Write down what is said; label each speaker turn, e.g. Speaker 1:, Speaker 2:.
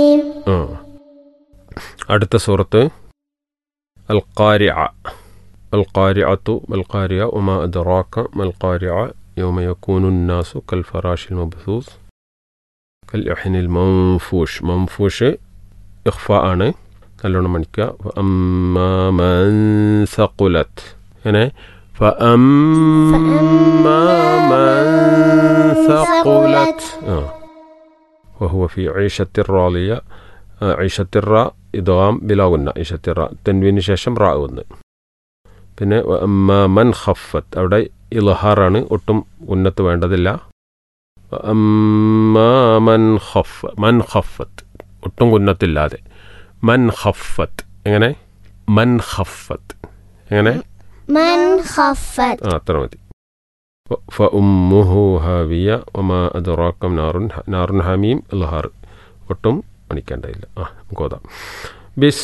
Speaker 1: ആ അടുത്ത സൂറത്ത് അൽ ഖാരിഅ അൽ ഖാരിഅത്തു മൽ ഖാരിഅ ഉമാ അദ്റാക മൽ ഖാരിഅ യൗമ യകൂനു الناس كالفراش المبثوث كالإحن المنفوش منفوش ഇഖ്ഫ ആണ് നല്ലോണം മണിക്കുക فأما من ثقلت അങ്ങനെ فأما من ثقلت ആ وهو في عيشة راضية عيشة الراء ഇദ്ഗാം ബിലാവുന്ന ഇഷത്തിറ തെൻവിന് ശേഷം റാ വന്ന് പിന്നെ അമ്മ മൻ ഖഫത്ത് അവിടെ ഇൽഹാറാണ് ഒട്ടും ഉന്നത്ത് വേണ്ടതില്ല അമ്മ മൻ ഖഫ് മൻ ഖഫത്ത് ഒട്ടും ഉന്നത്തില്ലാതെ മൻ ഖഫത്ത് എങ്ങനെ മൻ ഖഫത്ത് എങ്ങനെ
Speaker 2: من خفت
Speaker 1: ആ അത്ര മതി ഫഉമ്മുഹു ഹാവിയ ഒമാ അദ്റാക്കം നാറുൻ നാറുൻ ഹമീം ഇൽഹാർ ഒട്ടും മണിക്കേണ്ടതില്ല ആ നമുക്ക് ഓതാം ബിസ്